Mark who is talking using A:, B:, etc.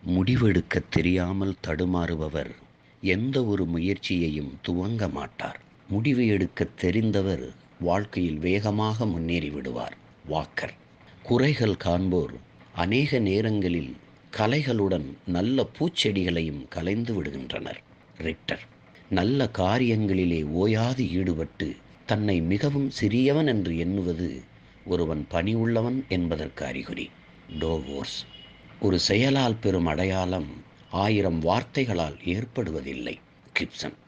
A: முடிவெடுக்க தெரியாமல் தடுமாறுபவர் எந்த ஒரு முயற்சியையும் துவங்க மாட்டார் முடிவு எடுக்க தெரிந்தவர் வாழ்க்கையில் வேகமாக முன்னேறி விடுவார் வாக்கர் குறைகள் காண்போர் அநேக நேரங்களில் கலைகளுடன் நல்ல பூச்செடிகளையும் கலைந்து விடுகின்றனர் ரிக்டர் நல்ல காரியங்களிலே ஓயாது ஈடுபட்டு தன்னை மிகவும் சிறியவன் என்று எண்ணுவது ஒருவன் பணி உள்ளவன் என்பதற்கு அறிகுறி டோவோர்ஸ் ஒரு செயலால் பெறும் அடையாளம் ஆயிரம் வார்த்தைகளால் ஏற்படுவதில்லை கிப்சன்